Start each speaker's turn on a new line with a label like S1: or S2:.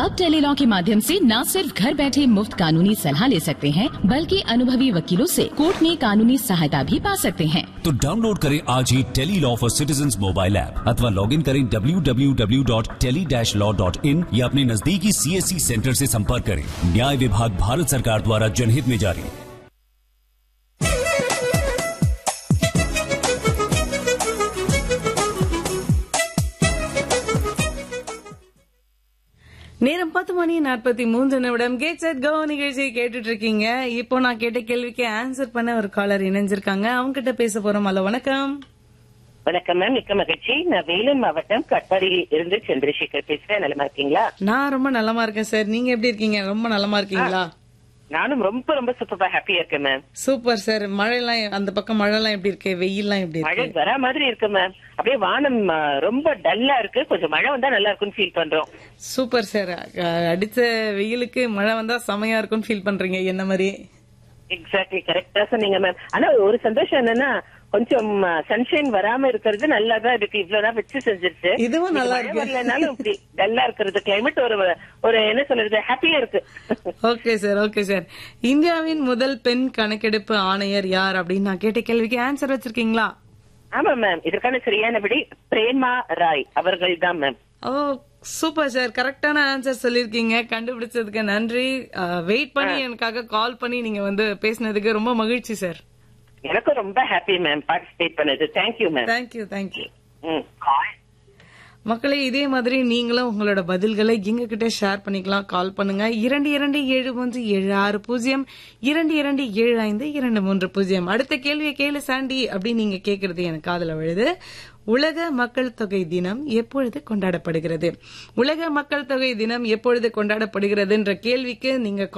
S1: अब टेलीलॉ के माध्यम से न सिर्फ घर बैठे मुफ्त कानूनी सलाह ले सकते हैं बल्कि अनुभवी वकीलों से कोर्ट में कानूनी सहायता भी पा सकते हैं
S2: तो डाउनलोड करें आज ही tele law for citizen mobile app अथवा लॉग इन करें www.tele-law.in या अपने नजदीकी सीएससी सेंटर से संपर्क करें न्याय विभाग भारत सरकार द्वारा जनहित में जारी
S3: நேரம் பத்து மணி நாற்பத்தி மூன்று நிமிடம் கேட் செட் கோ நிகழ்ச்சியை கேட்டுட்டு இருக்கீங்க இப்போ நான் கேட்ட கேள்விக்கு ஆன்சர் பண்ண ஒரு காலர் இணைஞ்சிருக்காங்க அவங்க கிட்ட பேச போறோம் அல்ல வணக்கம்
S4: வணக்கம் மேம் மிக்க மகிழ்ச்சி நான் வேலூர் மாவட்டம் கட்பாடியில் இருந்து சந்திரசேகர் பேசுறேன் நலமா இருக்கீங்களா
S3: நான் ரொம்ப நலமா இருக்கேன் சார் நீங்க எப்படி இருக்கீங்க ரொம்ப நலமா இருக்கீங்களா
S4: நானும் ரொம்ப ரொம்ப சூப்பரா ஹாப்பியா இருக்கேன் மேம்
S3: சூப்பர் சார் மழைலாம் அந்த பக்கம் மழைலாம் எப்படி இருக்கு வெயில்லாம் எப்படி
S4: மழை
S3: இருக்கு
S4: வரா மாதிரி இருக்கு மேம் அப்படியே வானம் ஆ, ரொம்ப டல்லா இருக்கு கொஞ்சம் மழை வந்தா நல்லா இருக்கும்னு ஃபீல் பண்றோம்
S3: சூப்பர் சார் அஹ், அடிச்ச வெயிலுக்கு மழை வந்தா செமையா இருக்கும்னு ஃபீல் பண்றீங்க என்ன மாதிரியே
S4: எக்ஸாக்ட்லி கரெக்டா சொன்னீங்க மேம் ஆனா ஒரு சந்தோஷம் என்னன்னா கொஞ்சம் சன்ஷைன் வராம இருக்கிறது நல்லா தான் இருக்கு இவ்வளவு நாள் வச்சு செஞ்சிருச்சு
S3: இதுவும் நல்லா
S4: மழை
S3: இருக்கு.
S4: வரலனாலும் இப்படி டல்லா இருக்கிறது கிளைமேட் ஒரு ஒரு என்ன சொல்றது ஹாப்பியா இருக்கு
S3: ஓகே சார் ஓகே சார் இந்தியாவின் முதல் பெண் கணக்கெடுப்பு ஆணையர் யார் அப்படின்னு நான் கேட்ட கேள்விக்கு ஆன்சர் வச்சிருக்கீங்களா
S4: ஆமா மேம் இதற்கான சரியான விடை பிரேமா ராய் அவர்கள் தான் மேம்
S3: ஓ சூப்பர் சார் கரெக்டான ஆன்சர் சொல்லிருக்கீங்க கண்டுபிடிச்சதுக்கு நன்றி வெயிட் பண்ணி எனக்காக கால் பண்ணி நீங்க வந்து பேசினதுக்கு ரொம்ப மகிழ்ச்சி சார்
S4: எனக்கும் ரொம்ப ஹாப்பி மேம் பார்ட்டிசிபேட் பண்ணது தேங்க்யூ மேம்
S3: தேங்க்யூ தேங்க்யூ
S4: ம்
S3: மக்களே இதே மாதிரி நீங்களும் உங்களோட பதில்களை எங்க கிட்ட ஷேர் பண்ணிக்கலாம் கால் பண்ணுங்க இரண்டு இரண்டு ஏழு ஒன்று ஏழு ஆறு பூஜ்ஜியம் இரண்டு இரண்டு ஏழு ஐந்து இரண்டு மூன்று பூஜ்ஜியம் அடுத்த கேள்வியை கேளு சாண்டி அப்படின்னு நீங்க கேக்குறது எனக்கு காதுல விழுது உலக மக்கள் தொகை தினம் எப்பொழுது கொண்டாடப்படுகிறது உலக மக்கள் தொகை தினம் எப்பொழுது கொண்டாடப்படுகிறதுன்ற கேள்விக்கு நீங்க